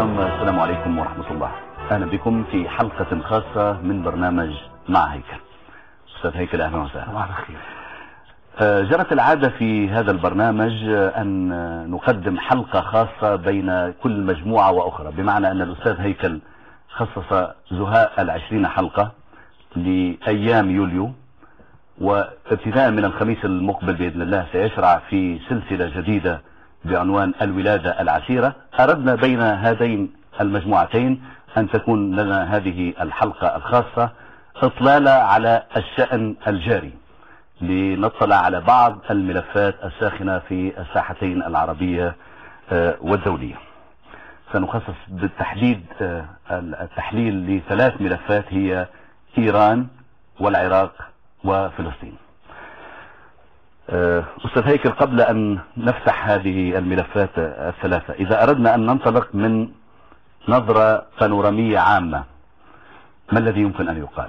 الكرام السلام عليكم ورحمة الله أهلا بكم في حلقة خاصة من برنامج مع هيكل أستاذ هيكل أهلا وسهلا صباح الخير آه، جرت العادة في هذا البرنامج آه، أن آه، نقدم حلقة خاصة بين كل مجموعة وأخرى بمعنى أن الأستاذ هيكل خصص زهاء العشرين حلقة لأيام يوليو وابتداء من الخميس المقبل بإذن الله سيشرع في سلسلة جديدة بعنوان الولادة العسيرة أردنا بين هذين المجموعتين أن تكون لنا هذه الحلقة الخاصة إطلالة على الشأن الجاري لنطلع على بعض الملفات الساخنة في الساحتين العربية آه، والدولية سنخصص بالتحديد آه، التحليل لثلاث ملفات هي إيران والعراق وفلسطين آه، أستاذ هيكل قبل أن نفتح هذه الملفات الثلاثة إذا أردنا أن ننطلق من نظرة بانورامية عامة ما الذي يمكن أن يقال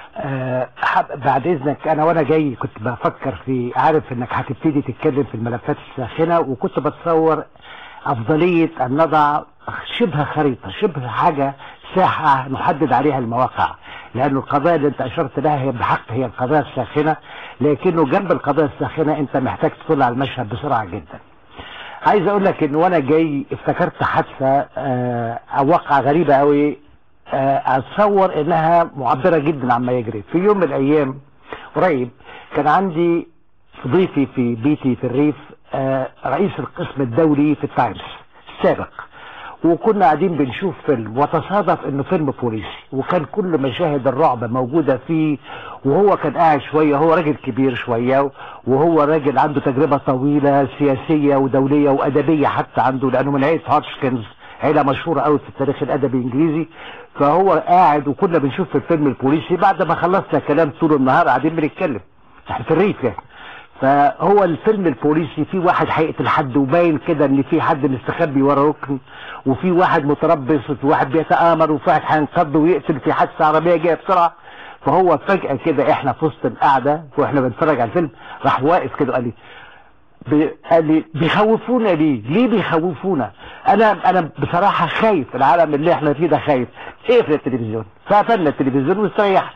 أه حب- بعد اذنك انا وانا جاي كنت بفكر في عارف انك هتبتدي تتكلم في الملفات الساخنه وكنت بتصور افضليه ان نضع شبه خريطه شبه حاجه ساحه نحدد عليها المواقع لأن القضايا اللي انت اشرت لها هي بحق هي القضايا الساخنه لكنه جنب القضايا الساخنه انت محتاج تطلع على المشهد بسرعه جدا عايز اقول لك ان وانا جاي افتكرت حادثه آه، او واقعه غريبه قوي آه، اتصور انها معبره جدا عما يجري في يوم من الايام قريب كان عندي ضيفي في بيتي في الريف آه، رئيس القسم الدولي في التايمز السابق وكنا قاعدين بنشوف فيلم وتصادف انه فيلم بوليسي وكان كل مشاهد الرعب موجودة فيه وهو كان قاعد شوية هو راجل كبير شوية وهو راجل عنده تجربة طويلة سياسية ودولية وأدبية حتى عنده لأنه من عيلة هاتشكنز عيلة مشهورة قوي في التاريخ الأدبي الإنجليزي فهو قاعد وكنا بنشوف في الفيلم البوليسي بعد ما خلصنا كلام طول النهار قاعدين بنتكلم احنا في الريف يعني فهو الفيلم البوليسي في واحد هيقتل حد وباين كده ان في حد مستخبي ورا ركن وفي واحد متربص وفي واحد بيتآمر وفي واحد هينقض ويقتل في حادثة عربية جاية بسرعة فهو فجأة كده احنا في وسط القعدة واحنا بنتفرج على الفيلم راح واقف كده وقال لي بي- قال لي بيخوفونا ليه؟ ليه بيخوفونا؟ انا انا بصراحه خايف العالم اللي احنا فيه ده خايف اقفل التلفزيون فقفلنا التلفزيون واستريحنا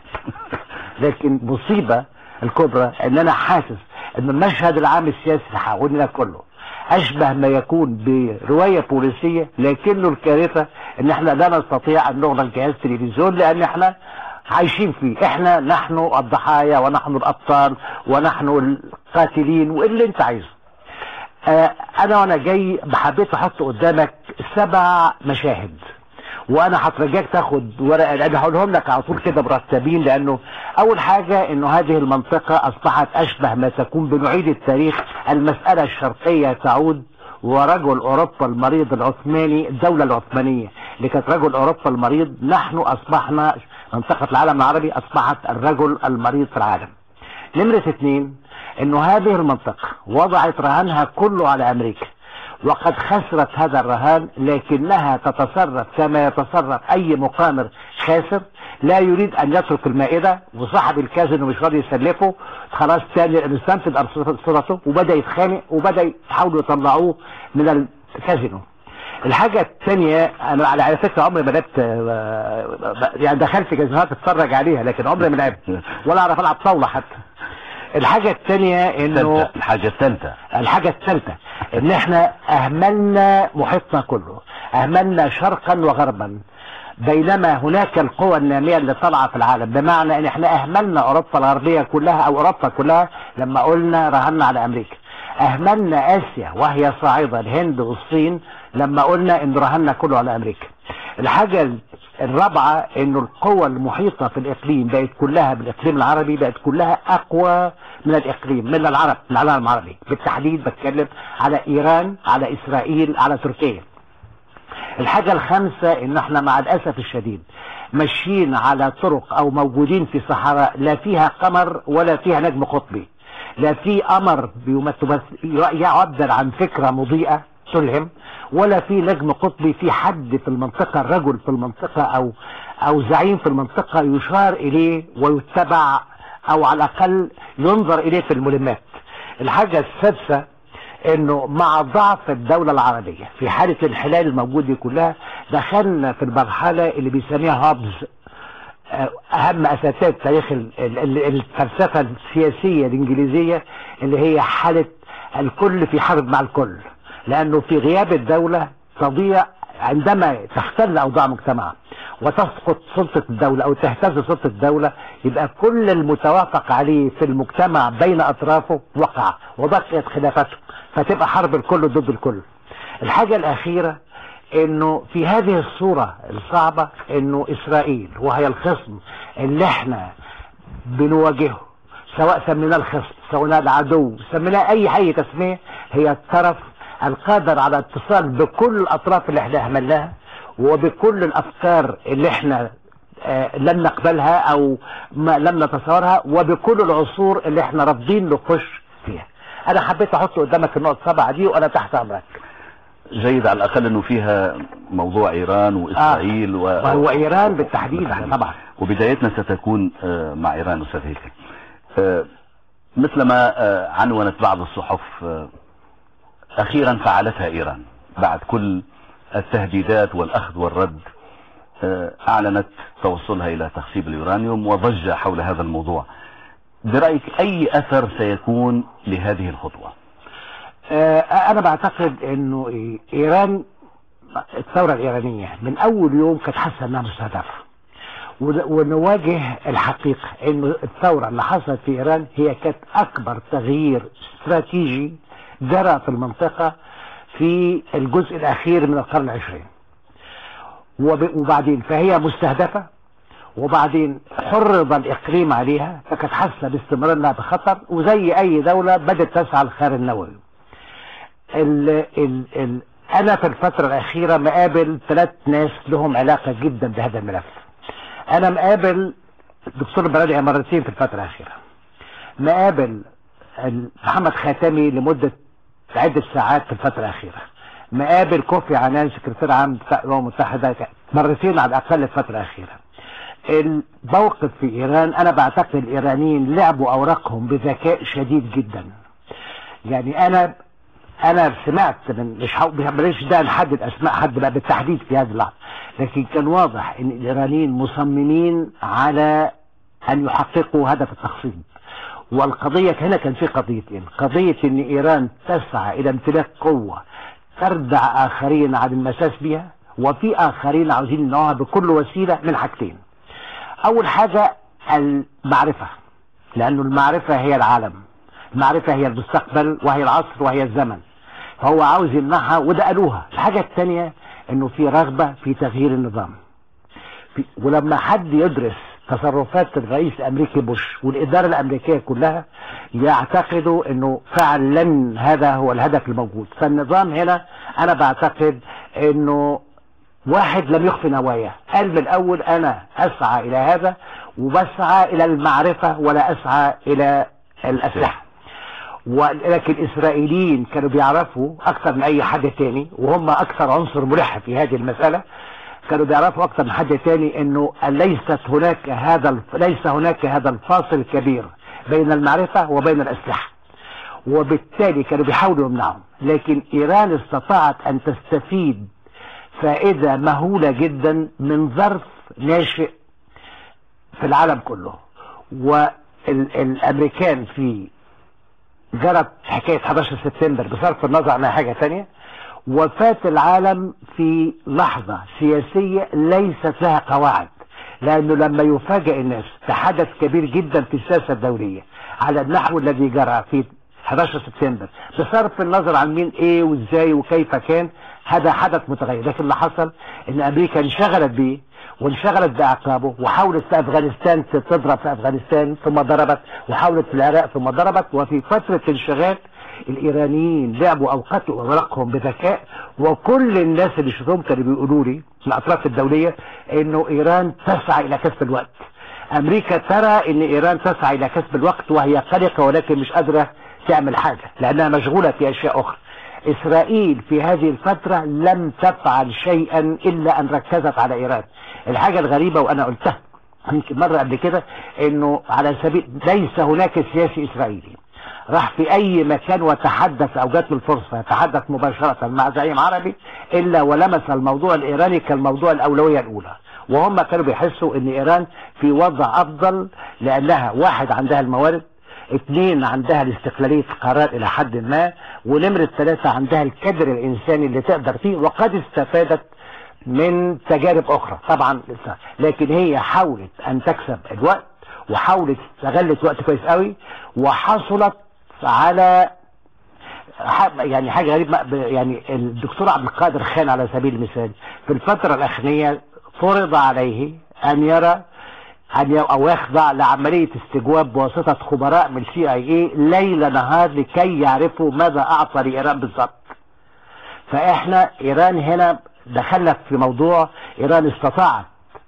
لكن مصيبه الكبرى ان انا حاسس ان المشهد العام السياسي اللي حوالينا كله اشبه ما يكون بروايه بوليسيه لكنه الكارثه ان احنا لا نستطيع ان نغلق جهاز تلفزيون لان احنا عايشين فيه احنا نحن الضحايا ونحن الابطال ونحن القاتلين واللي انت عايزه آه، انا وانا جاي حبيت احط قدامك سبع مشاهد وانا هترجاك تاخد ورقه لان هقولهم لك على طول كده مرتبين لانه اول حاجه انه هذه المنطقه اصبحت اشبه ما تكون بنعيد التاريخ المساله الشرقيه تعود ورجل اوروبا المريض العثماني الدوله العثمانيه اللي كانت رجل اوروبا المريض نحن اصبحنا منطقه العالم العربي اصبحت الرجل المريض في العالم نمرة اثنين انه هذه المنطقة وضعت رهانها كله على امريكا وقد خسرت هذا الرهان لكنها تتصرف كما يتصرف اي مقامر خاسر لا يريد ان يترك المائدة وصاحب الكازينو مش راضي يسلفه خلاص تاني استنفذ ارصدته وبدأ يتخانق وبدأ يحاولوا يطلعوه من الكازينو الحاجة الثانية انا على على فكرة عمري ما لعبت آه، يعني دخلت جزمات اتفرج عليها لكن عمري ما لعبت ولا اعرف العب طاولة حتى الحاجة الثانية انه الثالثة الحاجة الثالثة الحاجة الثالثة ان احنا اهملنا محيطنا كله اهملنا شرقا وغربا بينما هناك القوى النامية اللي طالعة في العالم بمعنى ان احنا اهملنا اوروبا الغربية كلها او اوروبا كلها لما قلنا رهنا على امريكا اهملنا اسيا وهي صاعدة الهند والصين لما قلنا ان رهنا كله على امريكا الحاجة الرابعة انه القوى المحيطة في الاقليم بقت كلها بالاقليم العربي بقت كلها اقوى من الاقليم من العرب من العالم العربي بالتحديد بتكلم على ايران على اسرائيل على تركيا الحاجة الخامسة ان احنا مع الاسف الشديد ماشيين على طرق او موجودين في صحراء لا فيها قمر ولا فيها نجم قطبي لا في قمر بيمثل يعبر عن فكرة مضيئة تلهم ولا في نجم قطبي في حد في المنطقة رجل في المنطقة او او زعيم في المنطقة يشار اليه ويتبع او على الاقل ينظر اليه في الملمات الحاجة السادسة انه مع ضعف الدولة العربية في حالة الانحلال الموجود دي كلها دخلنا في المرحلة اللي بيسميها هابز آه، اهم اساسات تاريخ ال- ال- ال- الفلسفة السياسية الانجليزية اللي هي حالة الكل في حرب مع الكل لانه في غياب الدولة تضيع عندما تختل اوضاع مجتمع وتسقط سلطة الدولة او تهتز سلطة الدولة يبقى كل المتوافق عليه في المجتمع بين اطرافه وقع وبقيت خلافته فتبقى حرب الكل ضد الكل الحاجة الاخيرة انه في هذه الصورة الصعبة انه اسرائيل وهي الخصم اللي احنا بنواجهه سواء سميناه الخصم سميناه العدو سميناه اي اي تسمية هي الطرف القادر على اتصال بكل الاطراف اللي احنا اهملناها وبكل الافكار اللي احنا آه، لم نقبلها او ما لم نتصورها وبكل العصور اللي احنا رافضين نخش فيها انا حبيت احط قدامك النقط السبعه دي وانا تحت امرك جيد على الاقل انه فيها موضوع ايران واسرائيل و... وهو ايران بالتحديد بالتحديد. طبعا وبدايتنا ستكون آه، مع ايران استاذ هيثم آه، مثل ما آه، عنونت بعض الصحف آه، اخيرا فعلتها ايران بعد كل التهديدات والاخذ والرد آه، اعلنت توصلها الى تخصيب اليورانيوم وضجة حول هذا الموضوع برايك اي اثر سيكون لهذه الخطوه آه، انا بعتقد انه إيه، ايران الثورة الايرانية من اول يوم كانت حاسة انها مستهدفة ون- ونواجه الحقيقة انه الثورة اللي حصلت في ايران هي كانت اكبر تغيير استراتيجي جرى في المنطقة في الجزء الاخير من القرن العشرين وب- وبعدين فهي مستهدفة وبعدين حرض الاقليم عليها فكانت حاسة باستمرار انها بخطر وزي اي دولة بدأت تسعى للخيار النووي ال ال ال انا في الفترة الاخيرة مقابل ثلاث ناس لهم علاقة جدا بهذا الملف انا مقابل الدكتور برادعي مرتين في الفترة الاخيرة مقابل ال- محمد خاتمي لمدة عدة ساعات في الفترة الاخيرة مقابل كوفي عنان سكرتير عام بتاع الامم المتحدة مرتين على الاقل الفترة الاخيرة الموقف في ايران انا بعتقد الايرانيين لعبوا اوراقهم بذكاء شديد جدا يعني انا انا سمعت من مش حو... ماليش ده نحدد اسماء حد بقى بالتحديد في هذه اللحظه لكن كان واضح ان الايرانيين مصممين على ان يحققوا هدف التخصيب والقضيه هنا كان في قضيتين قضيه ان ايران تسعى الى امتلاك قوه تردع اخرين عن المساس بها وفي اخرين عاوزين يمنعوها بكل وسيله من حاجتين اول حاجه المعرفه لانه المعرفه هي العالم المعرفة هي المستقبل وهي العصر وهي الزمن فهو عاوز يمنعها وده قالوها الحاجة الثانية انه في رغبة في تغيير النظام في ولما حد يدرس تصرفات الرئيس الامريكي بوش والادارة الامريكية كلها يعتقدوا انه فعلا هذا هو الهدف الموجود فالنظام هنا انا بعتقد انه واحد لم يخفي نواياه قال من الاول انا اسعى الى هذا وبسعى الى المعرفة ولا اسعى الى الاسلحة ولكن الاسرائيليين كانوا بيعرفوا اكثر من اي حد تاني وهم اكثر عنصر ملح في هذه المسألة كانوا بيعرفوا اكثر من حد تاني انه ليست هناك هذا الف... ليس هناك هذا الفاصل الكبير بين المعرفة وبين الاسلحة وبالتالي كانوا بيحاولوا يمنعهم لكن ايران استطاعت ان تستفيد فائدة مهولة جدا من ظرف ناشئ في العالم كله والامريكان في جرت حكاية 11 سبتمبر بصرف النظر عن حاجة تانية وفات العالم في لحظة سياسية ليست لها قواعد لأنه لما يفاجئ الناس بحدث كبير جدا في السياسة الدولية على النحو الذي جرى في 11 سبتمبر بصرف النظر عن مين ايه وازاي وكيف كان هذا حدث متغير لكن اللي حصل ان امريكا انشغلت بيه وانشغلت بعقابه وحاولت في افغانستان تضرب في افغانستان ثم ضربت وحاولت في العراق ثم ضربت وفي فترة انشغال الايرانيين لعبوا اوقاتوا اوراقهم بذكاء وكل الناس اللي شفتهم كانوا بيقولوا لي من الاطراف الدولية انه ايران تسعى الى كسب الوقت امريكا ترى ان ايران تسعى الى كسب الوقت وهي قلقة ولكن مش قادرة تعمل حاجة لانها مشغولة في اشياء اخرى اسرائيل في هذه الفترة لم تفعل شيئا الا ان ركزت على ايران الحاجة الغريبة وانا قلتها يمكن مرة قبل كده انه على سبيل ليس هناك سياسي اسرائيلي راح في اي مكان وتحدث او جات له الفرصه يتحدث مباشره مع زعيم عربي الا ولمس الموضوع الايراني كالموضوع الاولويه الاولى وهم كانوا بيحسوا ان ايران في وضع افضل لانها واحد عندها الموارد اثنين عندها الاستقلالية قرار الى حد ما ونمرة ثلاثة عندها الكادر الانساني اللي تقدر فيه وقد استفادت من تجارب اخرى طبعا لكن هي حاولت ان تكسب الوقت وحاولت استغلت وقت كويس قوي وحصلت على يعني حاجة غريبة يعني الدكتور عبد القادر خان على سبيل المثال في الفترة الأخرانية فرض عليه أن يرى أن أو يخضع لعملية استجواب بواسطة خبراء من سي اي اي ليل نهار لكي يعرفوا ماذا أعطى لإيران بالضبط فإحنا إيران هنا دخلنا في موضوع إيران استطاعت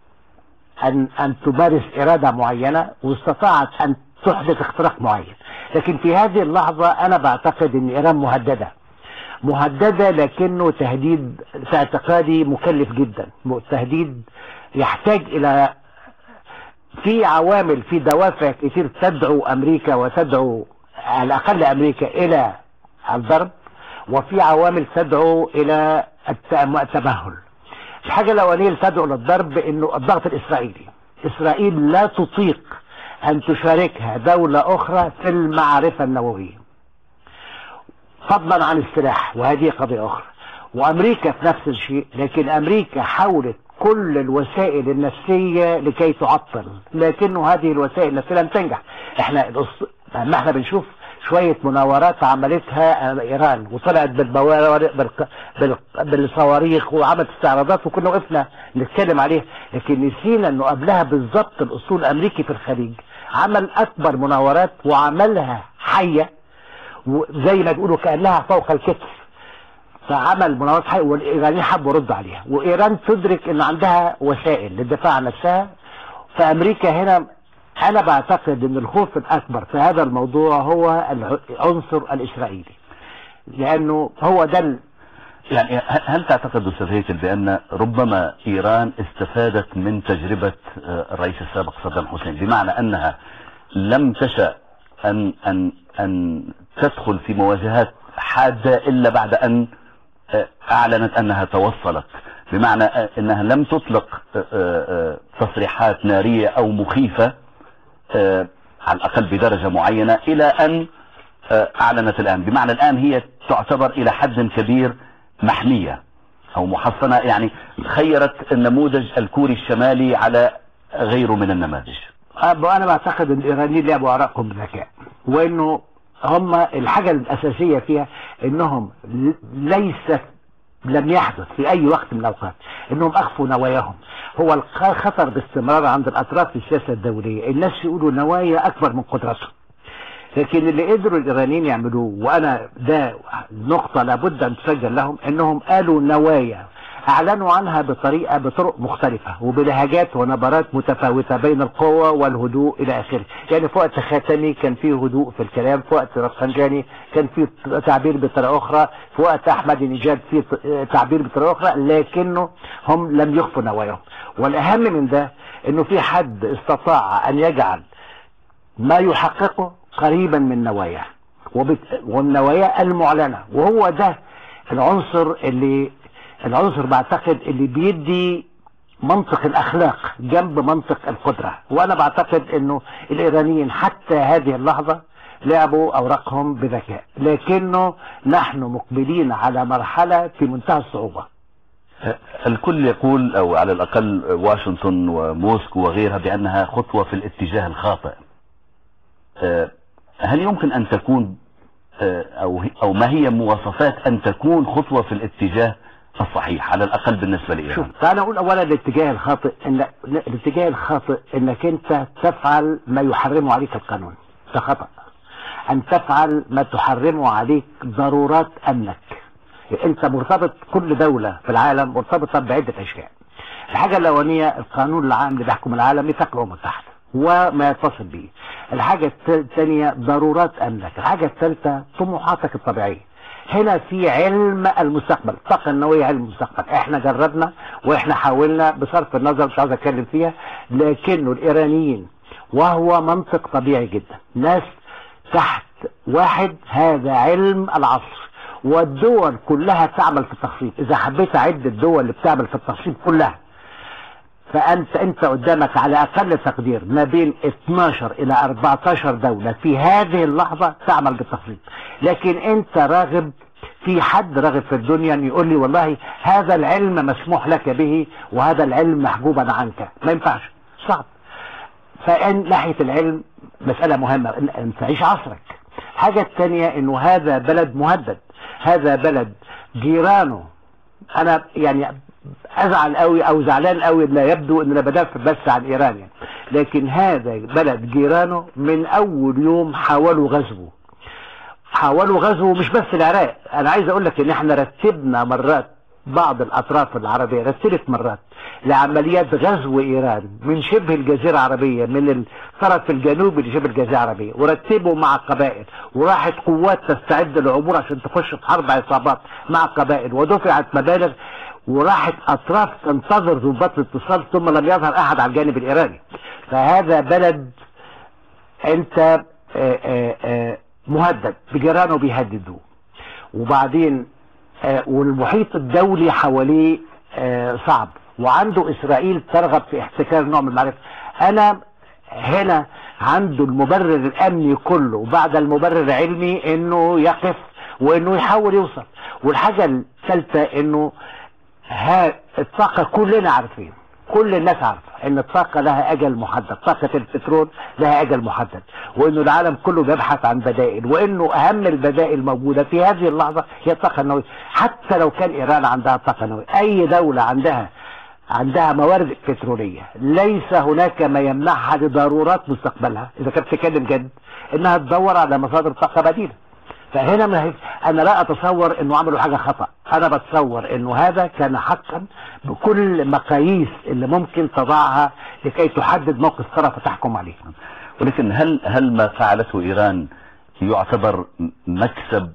أن أن تمارس إرادة معينة واستطاعت أن تحدث اختراق معين لكن في هذه اللحظة أنا بعتقد أن إيران مهددة مهددة لكنه تهديد في اعتقادي مكلف جدا تهديد يحتاج إلى في عوامل في دوافع كتير تدعو أمريكا وتدعو على الأقل أمريكا إلى الضرب وفي عوامل تدعو إلى التمهل الحاجة الأولانية اللي تدعو للضرب إنه الضغط الإسرائيلي إسرائيل لا تطيق أن تشاركها دولة أخرى في المعرفة النووية فضلا عن السلاح وهذه قضية أخرى وأمريكا في نفس الشيء لكن أمريكا حاولت كل الوسائل النفسية لكي تعطل لكنه هذه الوسائل النفسية لم تنجح احنا ما احنا بنشوف شوية مناورات عملتها ايران وطلعت بالبوارق بالصواريخ وعملت استعراضات وكنا وقفنا نتكلم عليها لكن نسينا انه قبلها بالظبط الاسطول الامريكي في الخليج عمل اكبر مناورات وعملها حية زي ما بيقولوا كأنها فوق الكتف فعمل مناورات حية والايرانيين حبوا يردوا عليها وايران تدرك ان عندها وسائل للدفاع عن نفسها فامريكا هنا انا بعتقد ان الخوف الاكبر في هذا الموضوع هو العنصر الاسرائيلي لانه هو ده يعني هل تعتقد استاذ هيكل بان ربما ايران استفادت من تجربة الرئيس السابق صدام حسين بمعنى انها لم تشأ ان ان ان تدخل في مواجهات حادة الا بعد ان اعلنت انها توصلت بمعنى انها لم تطلق تصريحات نارية او مخيفة على الاقل بدرجة معينة الى ان اعلنت الان بمعنى الان هي تعتبر الى حد كبير محمية او محصنة يعني خيرت النموذج الكوري الشمالي على غيره من النماذج انا بعتقد ان الايرانيين لعبوا ورقهم بذكاء وانه هم الحاجة الاساسية فيها انهم ليست لم يحدث في اي وقت من الاوقات انهم اخفوا نواياهم هو الخطر باستمرار عند الاطراف في السياسة الدولية الناس يقولوا نوايا اكبر من قدرتهم لكن اللي قدروا الايرانيين يعملوه وانا ده نقطة لابد ان تسجل لهم انهم قالوا نوايا اعلنوا عنها بطريقة بطرق مختلفة وبلهجات ونبرات متفاوتة بين القوة والهدوء الى اخره يعني في وقت خاتمي كان فيه هدوء في الكلام في وقت رفسنجاني كان فيه تعبير بطريقة اخرى في وقت احمد نجاد فيه تعبير بطريقة اخرى لكنه هم لم يخفوا نواياهم والاهم من ده انه في حد استطاع ان يجعل ما يحققه قريبا من نواياه وبت... والنوايا المعلنة وهو ده العنصر اللي العنصر بعتقد اللي بيدي منطق الاخلاق جنب منطق القدرة وانا بعتقد انه الايرانيين حتى هذه اللحظة لعبوا اوراقهم بذكاء لكنه نحن مقبلين على مرحلة في منتهى الصعوبة الكل يقول او على الاقل واشنطن وموسكو وغيرها بانها خطوة في الاتجاه الخاطئ هل يمكن ان تكون او او ما هي مواصفات ان تكون خطوة في الاتجاه الصحيح على الاقل بالنسبة لايران شوف تعال اقول اولا الاتجاه الخاطئ ان الاتجاه الخاطئ انك انت تفعل ما يحرمه عليك القانون ده خطأ ان تفعل ما تحرمه عليك ضرورات امنك انت مرتبط كل دولة في العالم مرتبطة بعدة اشياء الحاجة الاولانية القانون العام اللي بيحكم العالم ميثاق الامم المتحدة وما يتصل به الحاجة الثانية ضرورات امنك الحاجة الثالثة طموحاتك الطبيعية هنا في علم المستقبل الطاقة النووية علم المستقبل احنا جربنا واحنا حاولنا بصرف النظر مش عاوز اتكلم فيها لكنه الايرانيين وهو منطق طبيعي جدا ناس تحت واحد هذا علم العصر والدول كلها تعمل في التخصيب اذا حبيت اعد الدول اللي بتعمل في التخصيب كلها فانت انت قدامك على اقل تقدير ما بين 12 الى 14 دولة في هذه اللحظة تعمل بالتخصيب لكن انت راغب في حد راغب في الدنيا ان يقول لي والله هذا العلم مسموح لك به وهذا العلم محجوبا عنك ما ينفعش صعب فان ناحية العلم مسألة مهمة ان تعيش عصرك الحاجة الثانية انه هذا بلد مهدد هذا بلد جيرانه انا يعني ازعل قوي او زعلان قوي لا يبدو ان انا بدافع بس عن ايران يعني. لكن هذا بلد جيرانه من اول يوم حاولوا غزوه حاولوا غزوه مش بس العراق انا عايز اقول لك ان احنا رتبنا مرات بعض الاطراف العربية رتبت مرات لعمليات غزو ايران من شبه الجزيرة العربية من الطرف الجنوبي لشبه الجزيرة العربية ورتبوا مع قبائل وراحت قوات تستعد للعبور عشان تخش في حرب عصابات مع قبائل ودفعت مبالغ وراحت اطراف تنتظر ضباط الاتصال ثم لم يظهر احد على الجانب الايراني فهذا بلد انت آآ آآ مهدد بجيرانه بيهددوه وبعدين والمحيط الدولي حواليه صعب وعنده اسرائيل ترغب في احتكار نوع من المعرفة انا هنا عنده المبرر الامني كله وبعد المبرر العلمي انه يقف وانه يحاول يوصل والحاجة الثالثة انه ها الطاقة كلنا عارفين كل الناس عارفة ان الطاقة لها اجل محدد طاقة البترول لها اجل محدد وانه العالم كله بيبحث عن بدائل وانه اهم البدائل موجودة في هذه اللحظة هي الطاقة النووية حتى لو كان ايران عندها طاقة نووية اي دولة عندها عندها موارد بترولية ليس هناك ما يمنعها لضرورات مستقبلها اذا كانت تتكلم جد انها تدور على مصادر طاقة بديلة فهنا ما هي انا لا اتصور انه عملوا حاجة خطأ انا بتصور انه هذا كان حقا بكل مقاييس اللي ممكن تضعها لكي تحدد موقف طرف وتحكم عليه ولكن هل هل ما فعلته ايران يعتبر مكسب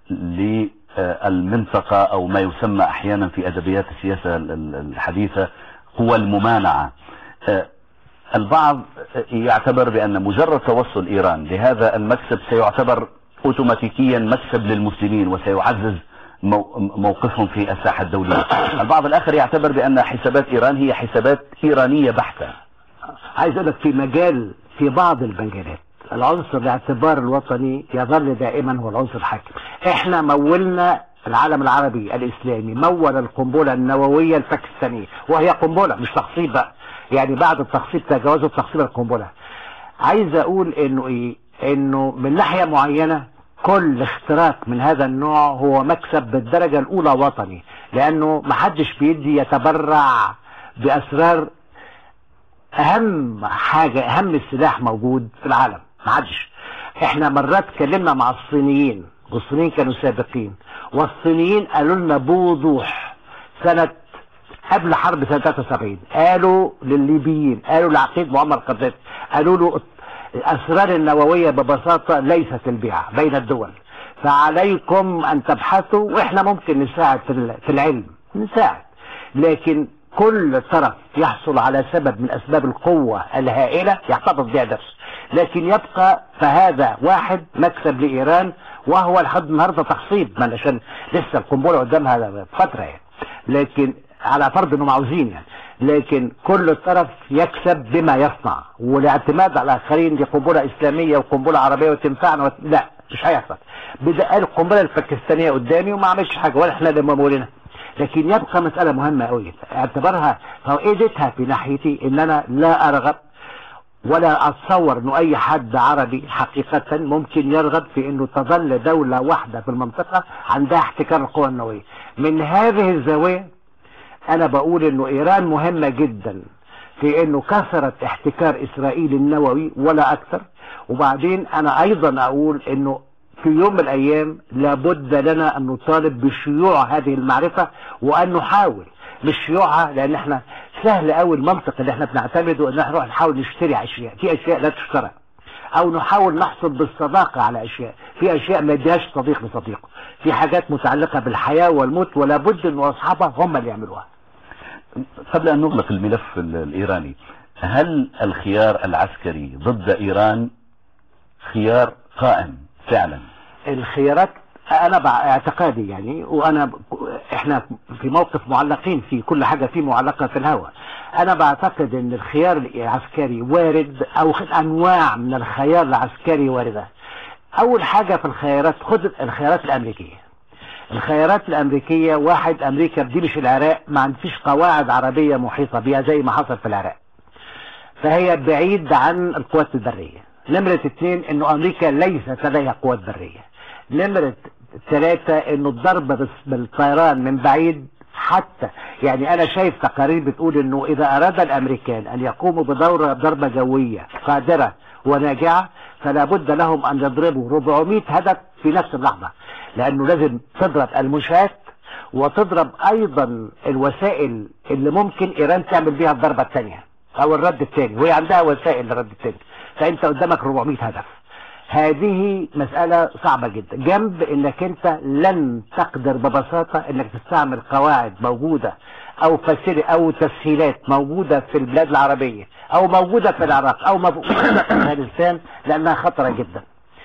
للمنطقة او ما يسمى احيانا في ادبيات السياسة الحديثة هو الممانعة البعض يعتبر بان مجرد توصل ايران لهذا المكسب سيعتبر اوتوماتيكيا مكسب للمسلمين وسيعزز موقفهم في الساحة الدولية البعض الاخر يعتبر بان حسابات ايران هي حسابات ايرانية بحتة عايز اقول لك في مجال في بعض المجالات العنصر الاعتبار الوطني يظل دائما هو العنصر الحاكم احنا مولنا العالم العربي الاسلامي مول القنبلة النووية الباكستانية وهي قنبلة مش تخصيب بقى يعني بعد التخصيب تجاوزوا تخصيب القنبلة عايز اقول انه ايه انه من ناحية معينة كل اختراق من هذا النوع هو مكسب بالدرجة الاولى وطني لانه محدش بيدي يتبرع باسرار اهم حاجة اهم السلاح موجود في العالم محدش احنا مرات اتكلمنا مع الصينيين والصينيين كانوا سابقين والصينيين قالوا لنا بوضوح سنة قبل حرب سنة 73 قالوا للليبيين قالوا لعقيد معمر قذافي قالوا له الاسرار النووية ببساطة ليست البيع بين الدول فعليكم ان تبحثوا واحنا ممكن نساعد في العلم نساعد لكن كل طرف يحصل على سبب من اسباب القوة الهائلة يحتفظ بها نفسه لكن يبقى فهذا واحد مكسب لايران وهو لحد النهارده تخصيب ما عشان لسه القنبله قدامها فتره يعني لكن على فرض انهم عاوزين يعني لكن كل طرف يكسب بما يصنع والاعتماد على الاخرين دي قنبله اسلاميه وقنبله عربيه وتنفعنا وت... لا مش هيحصل بدا القنبله الباكستانيه قدامي وما عملش حاجه ولا احنا اللي مولينها لكن يبقى مساله مهمه قوي اعتبرها فائدتها في ناحيتي ان انا لا ارغب ولا اتصور انه اي حد عربي حقيقة ممكن يرغب في انه تظل دولة واحدة في المنطقة عندها احتكار القوى النووية من هذه الزاوية انا بقول انه ايران مهمة جدا في انه كثرت احتكار اسرائيل النووي ولا اكثر وبعدين انا ايضا اقول انه في يوم من الايام لابد لنا ان نطالب بشيوع هذه المعرفة وان نحاول مش شيوعها لان احنا سهل قوي المنطق اللي احنا بنعتمده ان احنا نروح نحاول نشتري اشياء في اشياء لا تشترى او نحاول نحصل بالصداقة على اشياء في اشياء ما يديهاش صديق لصديقه في حاجات متعلقة بالحياة والموت ولا بد ان اصحابها هم اللي يعملوها قبل ان نغلق الملف الايراني هل الخيار العسكري ضد ايران خيار قائم فعلا الخيارات انا بع- اعتقادي يعني وانا ب- احنا في موقف معلقين في كل حاجه فيه معلقه في الهواء انا بعتقد ان الخيار العسكري وارد او خ- انواع من الخيار العسكري وارده اول حاجه في الخيارات خد الخيارات الامريكيه الخيارات الامريكيه واحد امريكا دي مش العراق ما عندفيش قواعد عربيه محيطه بيها زي ما حصل في العراق فهي بعيد عن القوات البريه نمرة اتنين انه امريكا ليست لديها قوات برية نمرة ثلاثة انه الضرب بس- بالطيران من بعيد حتى يعني انا شايف تقارير بتقول انه اذا اراد الامريكان ان يقوموا بدورة ضربة جوية قادرة وناجعة فلا بد لهم ان يضربوا 400 هدف في نفس اللحظة لانه لازم تضرب المنشآت وتضرب ايضا الوسائل اللي ممكن ايران تعمل بيها الضربة الثانية او الرد الثاني وهي عندها وسائل للرد الثاني فانت قدامك 400 هدف هذه مسألة صعبة جدا جنب انك انت لن تقدر ببساطة انك تستعمل قواعد موجودة او فسيل او تسهيلات موجودة في البلاد العربية او موجودة في العراق او موجودة في افغانستان لانها خطرة جدا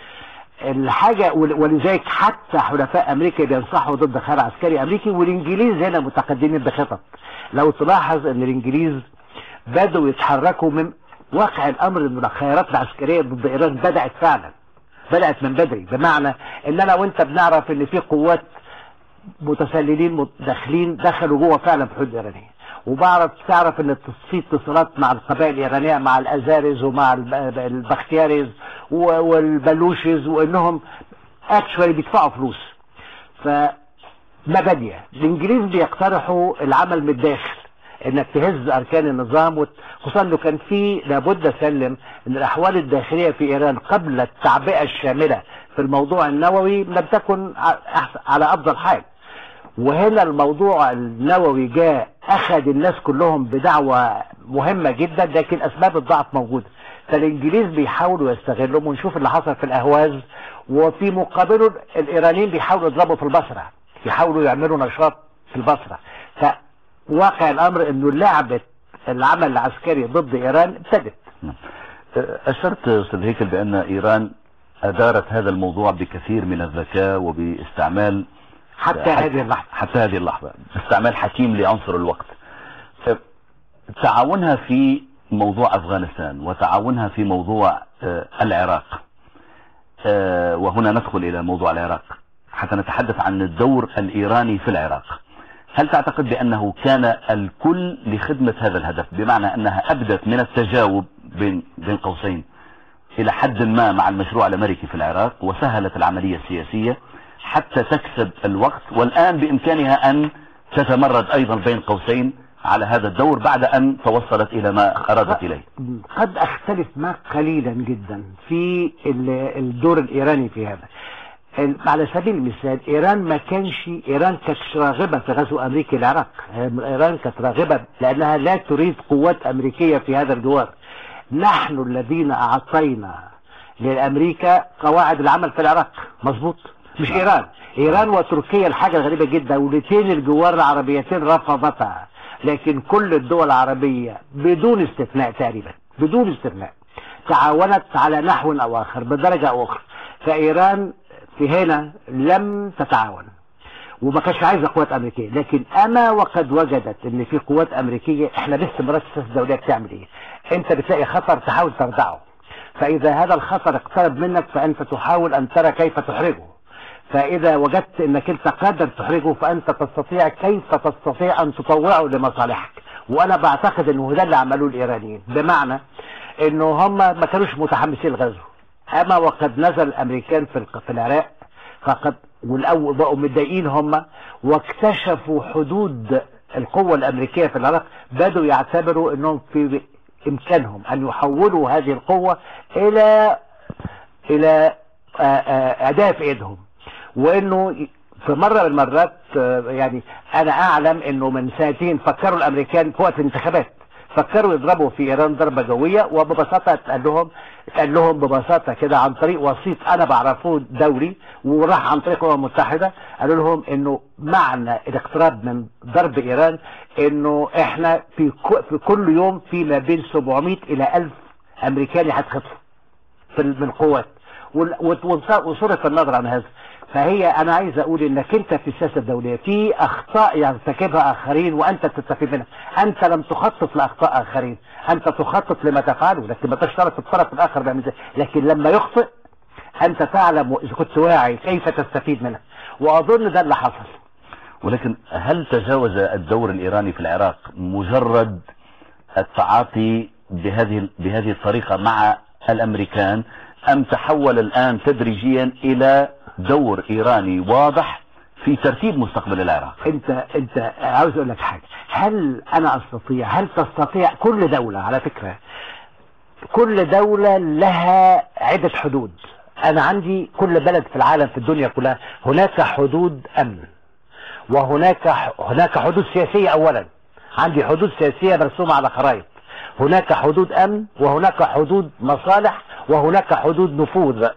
الحاجة ول- ولذلك حتى حلفاء امريكا بينصحوا ضد خيار عسكري امريكي والانجليز هنا متقدمين بخطط لو تلاحظ ان الانجليز بدأوا يتحركوا من واقع الامر ان الخيارات العسكرية ضد ايران بدأت فعلا بدأت من بدري بمعنى ان انا وانت بنعرف ان في قوات متسللين مت- داخلين دخلوا جوه فعلا في الحدود الايرانيه وبعرف تعرف ان في اتصالات مع القبائل الايرانيه مع الازارز ومع الب- البختياريز و- والبلوشز وانهم اكشوالي بيدفعوا فلوس ف مبادئ الانجليز بيقترحوا العمل من الداخل انك تهز اركان النظام وت- خصوصا انه كان في لابد اسلم ان الاحوال الداخليه في ايران قبل التعبئه الشامله في الموضوع النووي لم تكن ع- أحس- على افضل حال وهنا الموضوع النووي جاء اخذ الناس كلهم بدعوة مهمة جدا لكن اسباب الضعف موجودة فالانجليز بيحاولوا يستغلوا ونشوف اللي حصل في الاهواز وفي مقابله الايرانيين بيحاولوا يضربوا في البصرة يحاولوا يعملوا نشاط في البصرة فواقع الامر انه لعبة العمل العسكري ضد ايران ابتدت نعم. أشرت أستاذ هيكل بأن إيران أدارت هذا الموضوع بكثير من الذكاء وباستعمال حتى هذه اللحظة حتى هذه اللحظة باستعمال حكيم لعنصر الوقت تعاونها في موضوع أفغانستان وتعاونها في موضوع آه، العراق آه، وهنا ندخل إلى موضوع العراق حتى نتحدث عن الدور الإيراني في العراق هل تعتقد بأنه كان الكل لخدمة هذا الهدف بمعنى أنها أبدت من التجاوب بين, بين قوسين إلى حد ما مع المشروع الأمريكي في العراق وسهلت العملية السياسية حتى تكسب الوقت والآن بإمكانها أن تتمرد أيضا بين قوسين على هذا الدور بعد أن توصلت إلى ما أرادت إليه قد اختلف معك قليلا جدا في ال- الدور الايراني في هذا ال- على سبيل المثال ايران ما كانش ايران كانت راغبه في غزو امريكي العراق ايران كانت راغبه لانها لا تريد قوات امريكيه في هذا الجوار نحن الذين اعطينا لامريكا قواعد العمل في العراق مظبوط مش ايران ايران وتركيا الحاجه الغريبه جدا دولتين الجوار العربيتين رفضتها لكن كل الدول العربيه بدون استثناء تقريبا بدون استثناء تعاونت على نحو او اخر بدرجه او اخرى فايران في هنا لم تتعاون وما كانش عايزه قوات امريكيه لكن اما وقد وجدت ان في قوات امريكيه احنا باستمرار السياسه الدوليه بتعمل ايه انت بتلاقي خطر تحاول تردعه فاذا هذا الخطر اقترب منك فانت تحاول ان ترى كيف تحرجه فاذا وجدت انك انت قادر تحرجه فانت تستطيع كيف تستطيع ان تطوعه لمصالحك وانا بعتقد انه ده اللي عملوه الايرانيين بمعنى انه هم ما كانوش متحمسين الغزو اما وقد نزل الامريكان في الق- في العراق فقد والاول بقوا متضايقين هم واكتشفوا حدود القوة الامريكية في العراق بدوا يعتبروا انهم في امكانهم ان يحولوا هذه القوة الى الى آه، آه، اداة في ايدهم وانه في مرة من المرات آه، يعني انا اعلم انه من سنتين فكروا الامريكان في وقت الانتخابات فكروا يضربوا في ايران ضربة جوية وببساطة اتقال لهم اتقال لهم ببساطة كده عن طريق وسيط انا بعرفه دولي وراح عن طريق الامم المتحدة قالوا لهم انه معنى الاقتراب من ضرب ايران انه احنا في كو- في كل يوم في ما بين 700 الى 1000 امريكاني هيتخطفوا في ال- من القوات وال- وت- وص- وصرف النظر عن هذا فهي انا عايز اقول انك انت في السياسه الدوليه في اخطاء يرتكبها اخرين وانت تستفيد منها انت لم تخطط لاخطاء اخرين انت تخطط لما تفعله لكن ما تشترط الطرف الاخر بيعمل ازاي لكن لما يخطئ انت تعلم اذا كنت واعي كيف تستفيد منها واظن ده اللي حصل ولكن هل تجاوز الدور الإيراني في العراق مجرد التعاطي بهذه بهذه الطريقة مع الأمريكان أم تحول الآن تدريجيا إلى دور إيراني واضح في ترتيب مستقبل العراق انت انت عاوز اقول لك حاجه هل انا استطيع هل تستطيع كل دوله على فكره كل دوله لها عده حدود انا عندي كل بلد في العالم في الدنيا كلها هناك حدود امن وهناك هناك حدود سياسيه اولا عندي حدود سياسيه مرسومه على خرائط هناك حدود امن وهناك حدود مصالح وهناك حدود نفوذ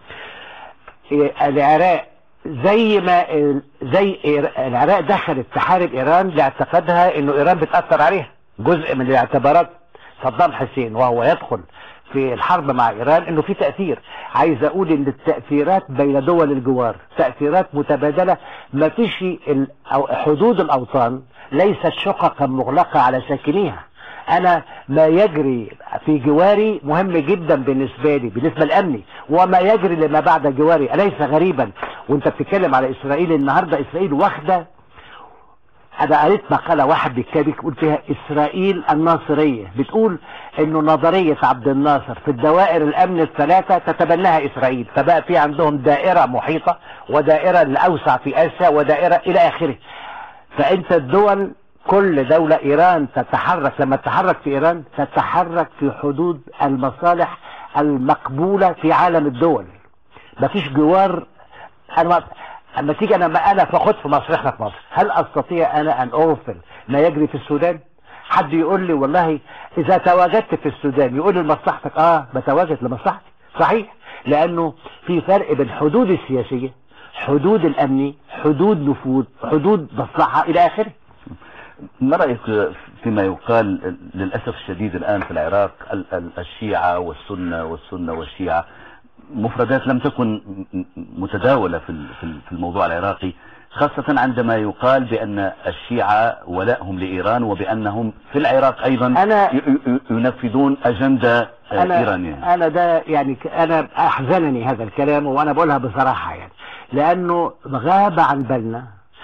إيه، العراق زي ما زي إير- العراق دخلت تحارب ايران لاعتقادها انه ايران بتاثر عليها جزء من الاعتبارات صدام حسين وهو يدخل في الحرب مع ايران انه في تاثير عايز اقول ان التاثيرات بين دول الجوار تاثيرات متبادله ما فيش ال- أو حدود الاوطان ليست شققا مغلقه على ساكنيها انا ما يجري في جواري مهم جدا بالنسبه لي بالنسبه لامني وما يجري لما بعد جواري اليس غريبا وانت بتتكلم على اسرائيل النهارده اسرائيل واخده انا قريت مقاله واحد بيتكلم بيقول فيها اسرائيل الناصريه بتقول انه نظريه عبد الناصر في الدوائر الامن الثلاثه تتبناها اسرائيل فبقى في عندهم دائره محيطه ودائره الاوسع في اسيا ودائره الى اخره فانت الدول كل دولة ايران تتحرك لما تتحرك في ايران تتحرك في حدود المصالح المقبولة في عالم الدول مفيش جوار انا ما- اما تيجي انا ما انا فخد في مصر احنا في مصر هل استطيع انا ان اغفل ما يجري في السودان حد يقول لي والله اذا تواجدت في السودان يقول لي لمصلحتك اه بتواجد لمصلحتي صحيح لانه في فرق بين حدود السياسية حدود الامني حدود نفوذ حدود مصلحة الى اخره ما رأيك فيما يقال للأسف الشديد الآن في العراق ال- ال- الشيعة والسنة والسنة والشيعة مفردات لم تكن م- م- متداولة في ال- في ال- في الموضوع العراقي خاصة عندما يقال بأن الشيعة ولائهم لإيران وبأنهم في العراق أيضا أنا- ي- ي- ينفذون أجندة آه، انا إيرانية انا ده يعني ك- انا احزنني هذا الكلام وانا بقولها بصراحه يعني لانه غاب عن بالنا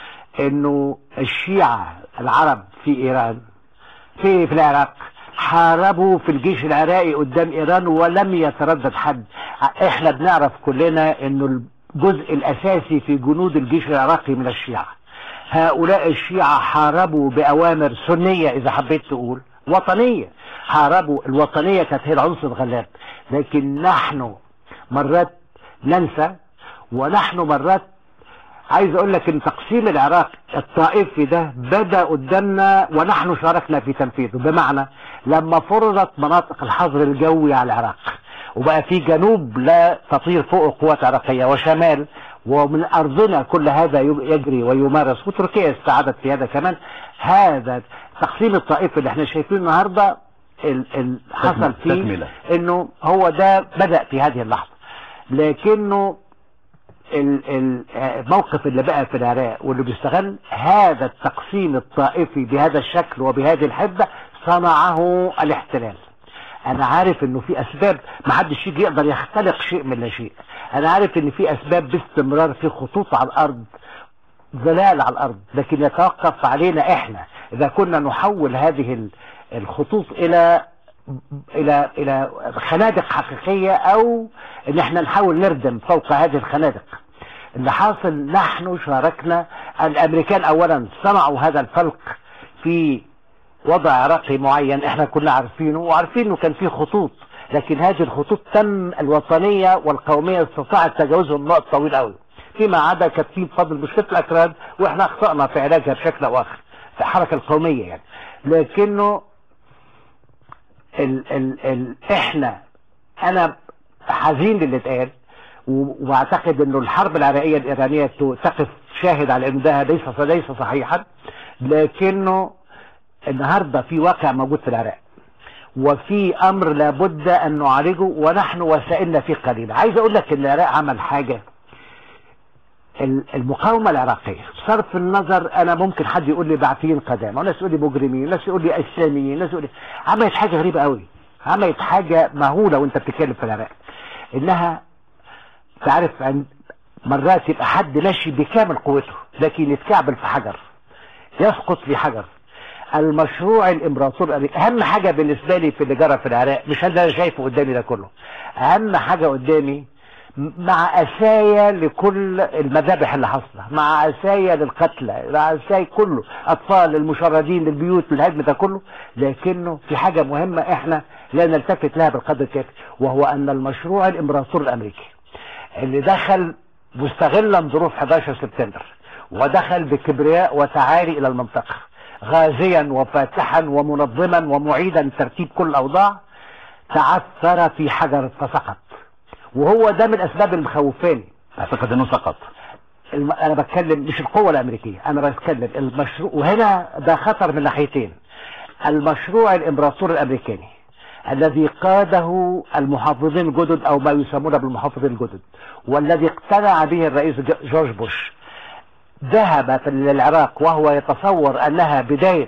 انه الشيعه العرب في ايران في في العراق حاربوا في الجيش العراقي قدام ايران ولم يتردد حد احنا بنعرف كلنا انه الجزء الاساسي في جنود الجيش العراقي من الشيعه هؤلاء الشيعة حاربوا بأوامر سنية إذا حبيت تقول وطنية حاربوا الوطنية كانت هي العنصر الغلاب لكن نحن مرات ننسى ونحن مرات عايز اقول لك ان تقسيم العراق الطائفي ده بدا قدامنا ونحن شاركنا في تنفيذه بمعنى لما فرضت مناطق الحظر الجوي على العراق وبقى في جنوب لا تطير فوق قوات عراقيه وشمال ومن ارضنا كل هذا يجري ويمارس وتركيا استعادت في هذا كمان هذا تقسيم الطائفي اللي احنا شايفينه النهارده ال- ال- حصل فيه تكملة. انه هو ده بدا في هذه اللحظه لكنه ال- ال- الموقف اللي بقى في العراق واللي بيستغل هذا التقسيم الطائفي بهذا الشكل وبهذه الحدة صنعه الاحتلال انا عارف انه في اسباب ما حدش يجي يقدر يختلق شيء من لا شيء انا عارف ان في اسباب باستمرار في خطوط على الارض ظلال على الارض لكن يتوقف علينا احنا اذا كنا نحول هذه ال- الخطوط الى الى الى خنادق حقيقيه او ان احنا نحاول نردم فوق هذه الخنادق اللي حاصل نحن شاركنا الامريكان اولا صنعوا هذا الفلق في وضع عراقي معين احنا كنا عارفينه وعارفين انه كان فيه خطوط لكن هذه الخطوط تم الوطنيه والقوميه استطاعت تجاوزهم نقط طويل قوي فيما عدا كانت في بفضل مشكله الاكراد واحنا اخطانا في علاجها بشكل او اخر في الحركه القوميه يعني لكنه ال ال ال احنا انا حزين للي اتقال و- واعتقد انه الحرب العراقيه الايرانيه ت- تقف شاهد على ان ده ليس ليس صحيحا لكنه النهارده في واقع موجود في العراق وفي امر لابد ان نعالجه ونحن وسائلنا فيه قليلة عايز اقول لك ان العراق عمل حاجة ال- المقاومة العراقية بصرف النظر انا ممكن حد يقول لي بعثيين قدامى وناس يقول لي مجرمين وناس يقول لي اسلاميين وناس يقول لي عملت حاجة غريبة قوي عملت حاجة مهولة وانت بتتكلم في العراق انها تعرف عن مرات يبقى حد ماشي بكامل قوته لكن يتكعبل في حجر يسقط في حجر المشروع الامبراطور الامريكي اهم حاجه بالنسبه لي في اللي جرى في العراق مش اللي انا شايفه قدامي ده كله اهم حاجه قدامي م- مع اسايا لكل المذابح اللي حاصله مع اسايا للقتلى مع اسايا كله اطفال المشردين للبيوت والهدم ده كله لكنه في حاجه مهمه احنا لا نلتفت لها بالقدر الكافي وهو ان المشروع الامبراطور الامريكي اللي دخل مستغلا ظروف 11 سبتمبر ودخل بكبرياء وتعالي الى المنطقه غازيا وفاتحا ومنظما ومعيدا ترتيب كل الاوضاع تعثر في حجر فسقط وهو ده من الاسباب المخوفاني اعتقد انه سقط الم... انا بتكلم مش القوة الامريكية انا بتكلم المشروع وهنا ده خطر من ناحيتين المشروع الامبراطور الامريكاني الذي قاده المحافظين الجدد او ما يسمون بالمحافظين الجدد والذي اقتنع به الرئيس ج- جورج بوش ذهب في العراق وهو يتصور انها بداية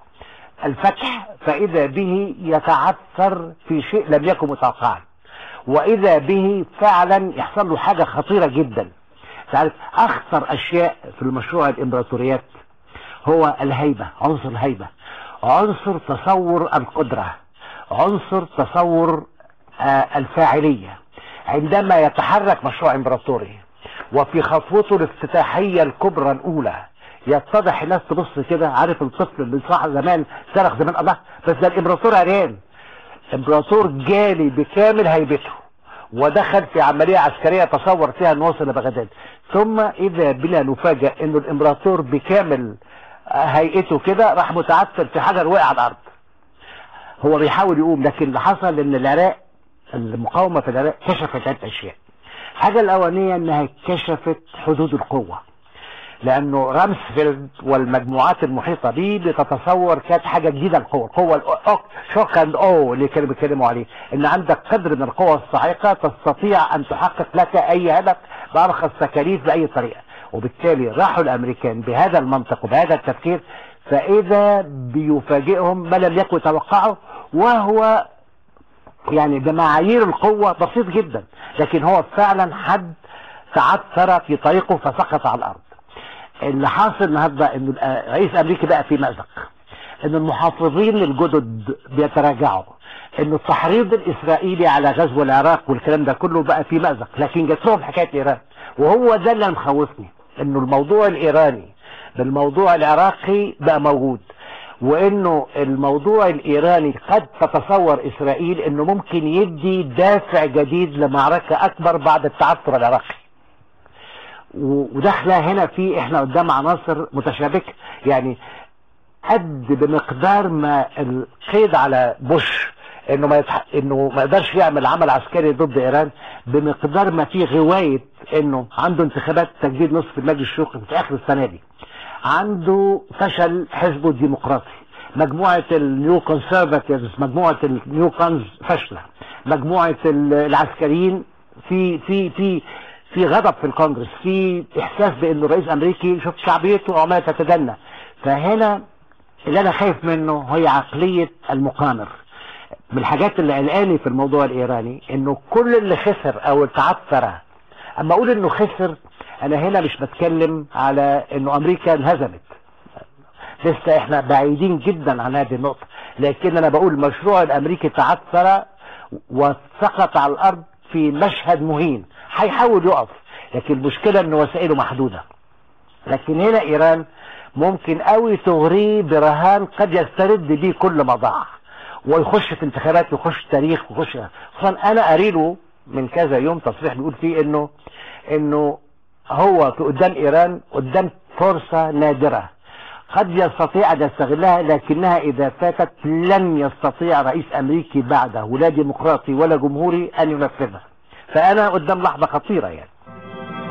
الفتح فاذا به يتعثر في شيء لم يكن متوقعا واذا به فعلا يحصل له حاجة خطيرة جدا تعرف اخطر اشياء في المشروع الامبراطوريات هو الهيبة عنصر الهيبة عنصر تصور القدرة عنصر تصور آه الفاعلية عندما يتحرك مشروع امبراطوري وفي خطوته الافتتاحية الكبرى الاولى يتضح الناس تبص كده عارف الطفل اللي صح زمان صرخ زمان الله بس ده الامبراطور عريان امبراطور جالي بكامل هيبته ودخل في عملية عسكرية تصور فيها انه وصل لبغداد ثم اذا بنا نفاجأ انه الامبراطور بكامل هيئته كده راح متعثر في حجر وقع على الارض هو بيحاول يقوم لكن اللي حصل ان العراق المقاومة في العراق كشفت ثلاث اشياء الحاجة الاولانية انها كشفت حدود القوة لانه رامسفيلد والمجموعات المحيطة بيه بتتصور كانت حاجة جديدة القوة القوة الأو- شوك اند او اللي كانوا بيتكلموا عليه ان عندك قدر من القوة الصاعقة تستطيع ان تحقق لك اي هدف بارخص تكاليف باي طريقة وبالتالي راحوا الامريكان بهذا المنطق وبهذا التفكير فاذا بيفاجئهم ما لم يكن يتوقعه وهو يعني بمعايير القوة بسيط جدا لكن هو فعلا حد تعثر في طريقه فسقط على الارض اللي حاصل النهارده ان رئيس امريكا بقى في مأزق ان المحافظين الجدد بيتراجعوا ان التحريض الاسرائيلي على غزو العراق والكلام ده كله بقى في مأزق لكن جات لهم حكايه ايران وهو ده اللي مخوفني انه الموضوع الايراني بالموضوع العراقي بقى موجود وانه الموضوع الايراني قد تتصور اسرائيل انه ممكن يدي دافع جديد لمعركة اكبر بعد التعثر العراقي و- وداخله هنا في احنا قدام عناصر متشابكه يعني قد بمقدار ما القيد على بوش انه ما يتح... انه ما يقدرش يعمل عمل عسكري ضد ايران بمقدار ما في غوايه انه عنده انتخابات تجديد نصف المجلس الشيوخي في اخر السنه دي عنده فشل حزبه الديمقراطي مجموعة النيو كونسرفاتيفز مجموعة النيو كونز فاشلة مجموعة ال- العسكريين في في في في غضب في الكونجرس في احساس بانه الرئيس الامريكي شفت شعبيته عمالة تتدنى فهنا اللي انا خايف منه هي عقلية المقامر من الحاجات اللي قلقاني في الموضوع الايراني انه كل اللي خسر او تعثر اما اقول انه خسر انا هنا مش بتكلم على انه امريكا انهزمت لسه احنا بعيدين جدا عن هذه النقطة لكن انا بقول المشروع الامريكي تعثر وسقط على الارض في مشهد مهين هيحاول يقف لكن المشكلة ان وسائله محدودة لكن هنا ايران ممكن قوي تغريه برهان قد يسترد بيه كل ما ضاع ويخش في انتخابات ويخش تاريخ ويخش خصوصا انا قريله من كذا يوم تصريح بيقول فيه انه انه هو في قدام ايران قدام فرصة نادرة قد يستطيع ان يستغلها لكنها اذا فاتت لن يستطيع رئيس امريكي بعده ولا ديمقراطي ولا جمهوري ان ينفذها فانا قدام لحظة خطيرة يعني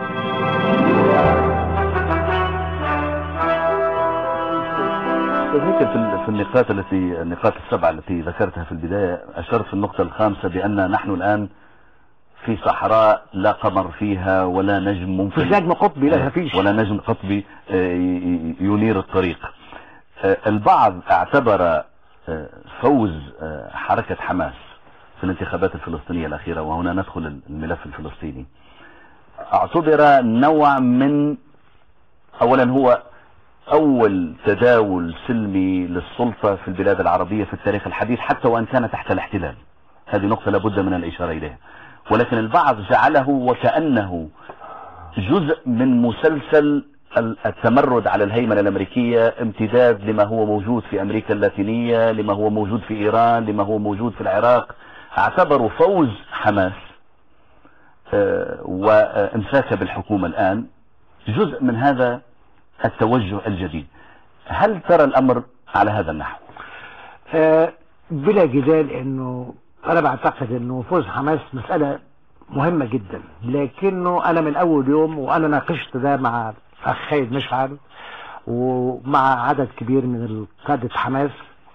استاذ يمكن في في النقاط التي النقاط السبعة التي ذكرتها في البداية أشرت في النقطة الخامسة بأن نحن الآن في صحراء لا قمر فيها ولا نجم ممكن مفيش نجم قطبي لا مفيش ولا نجم قطبي آه، ي- ينير الطريق آه، البعض اعتبر آه، فوز آه، حركة حماس في الانتخابات الفلسطينية الأخيرة وهنا ندخل الملف الفلسطيني اعتبر نوع من أولا هو أول تداول سلمي للسلطة في البلاد العربية في التاريخ الحديث حتى وأن كان تحت الاحتلال هذه نقطة لابد من الإشارة إليها ولكن البعض جعله وكأنه جزء من مسلسل التمرد على الهيمنة الأمريكية امتداد لما هو موجود في أمريكا اللاتينية لما هو موجود في إيران لما هو موجود في العراق اعتبروا فوز حماس آه، وامساك بالحكومة الآن جزء من هذا التوجه الجديد هل ترى الأمر على هذا النحو آه، بلا جدال انه انا بعتقد انه فوز حماس مسألة مهمة جدا لكنه انا من اول يوم وانا ناقشت ده مع اخ خالد مشعل ومع عدد كبير من قادة حماس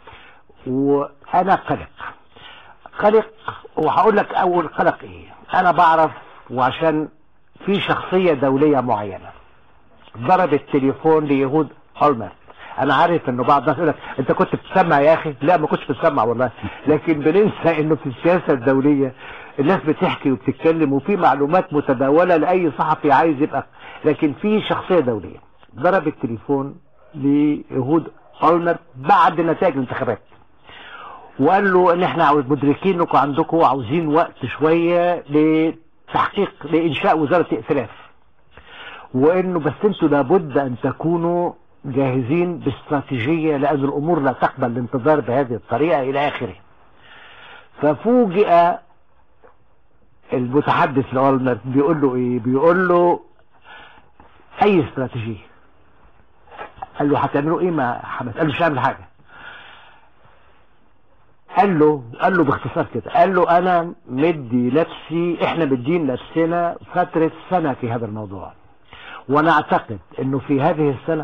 وانا قلق قلق وهقول لك اول قلق ايه انا بعرف وعشان في شخصية دولية معينة ضرب التليفون ليهود هولمر انا عارف انه بعض الناس يقول لك انت كنت بتسمع يا اخي لا ما كنتش بتسمع والله لكن بننسى انه في السياسة الدولية الناس بتحكي وبتتكلم وفي معلومات متداولة لاي صحفي عايز يبقى لكن في شخصية دولية ضرب التليفون ليهود هولمر بعد نتائج الانتخابات وقال له ان احنا عاوز مدركين انكم عندكم عاوزين وقت شوية لتحقيق لانشاء وزارة ائتلاف وانه بس انتوا لابد ان تكونوا جاهزين باستراتيجية لان الامور لا تقبل الانتظار بهذه الطريقة الى اخره ففوجئ المتحدث لأولمر بيقول له ايه بيقول له اي استراتيجية قال له هتعملوا ايه مع حماس قال له مش هعمل حاجة قال له قال له باختصار كده قال له انا مدي نفسي احنا مدين نفسنا فترة سنة في هذا الموضوع وانا اعتقد انه في هذه السنة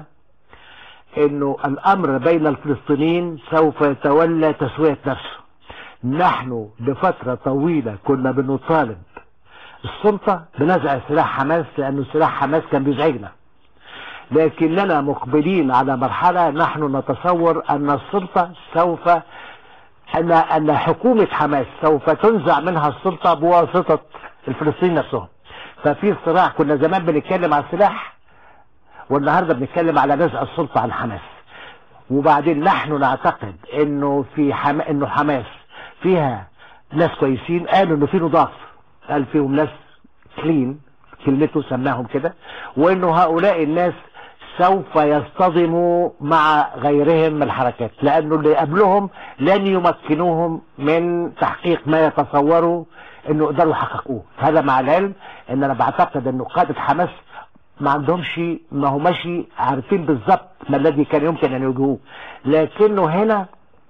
انه الامر بين الفلسطينيين سوف يتولى تسوية نفسه نحن لفترة طويلة كنا بنطالب السلطة بنزع سلاح حماس لانه سلاح حماس كان بيزعجنا لكننا مقبلين على مرحلة نحن نتصور ان السلطة سوف ان ان حكومة حماس سوف تنزع منها السلطة بواسطة الفلسطينيين نفسهم ففي صراع كنا زمان بنتكلم على السلاح والنهاردة بنتكلم على نزع السلطة عن حماس وبعدين نحن نعتقد انه في حم... انه حماس فيها ناس كويسين قالوا انه في نضاف قال فيهم ناس كلين كلمته سماهم كده وانه هؤلاء الناس سوف يصطدموا مع غيرهم من الحركات لانه اللي قبلهم لن يمكنوهم من تحقيق ما يتصوروا انه يقدروا يحققوه هذا مع العلم ان انا بعتقد انه قادة حماس ما عندهمش ما هماش عارفين بالظبط ما الذي كان يمكن ان يواجهوه لكنه هنا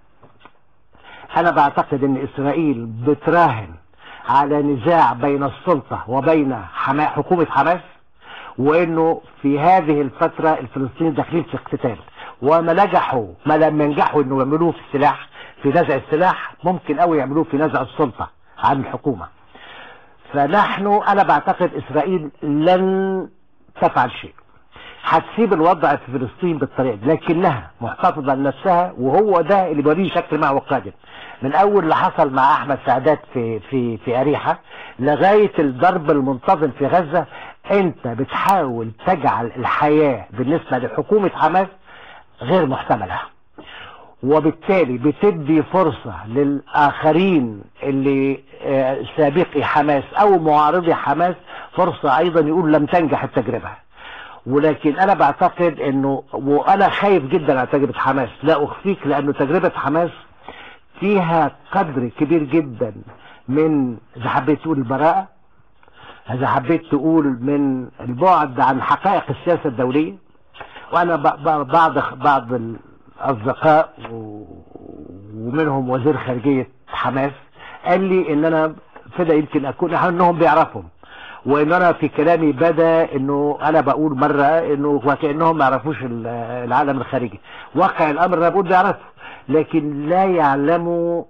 انا بعتقد ان اسرائيل بتراهن على نزاع بين السلطة وبين حما حكومة حماس وانه في هذه الفترة الفلسطينيين داخلين في اقتتال وما نجحوا ما لم ينجحوا انه يعملوه في السلاح في نزع السلاح ممكن قوي يعملوه في نزع السلطة عن الحكومة فنحن انا بعتقد اسرائيل لن تفعل شيء هتسيب الوضع في فلسطين بالطريقة دي لكنها محتفظة لنفسها وهو ده اللي بيوريه شكل معه القادم من اول اللي حصل مع احمد سعدات في في في اريحة لغاية الضرب المنتظم في غزة انت بتحاول تجعل الحياة بالنسبة لحكومة حماس غير محتملة وبالتالي بتدي فرصة للآخرين اللي آه، سابقي حماس أو معارضي حماس فرصة أيضا يقول لم تنجح التجربة ولكن أنا بعتقد أنه وأنا خايف جدا على تجربة حماس لا أخفيك لأنه تجربة حماس فيها قدر كبير جدا من إذا حبيت تقول البراءة إذا حبيت تقول من البعد عن حقائق السياسة الدولية وأنا ب- ب- بعض بعض الأصدقاء و- ومنهم وزير خارجية حماس قال لي إن أنا فدا يمكن أكون أنهم بيعرفهم وان انا في كلامي بدا انه انا بقول مرة انه وكأنهم ما يعرفوش ال- العالم الخارجي واقع الامر انا بقول بيعرفوا لكن لا يعلموا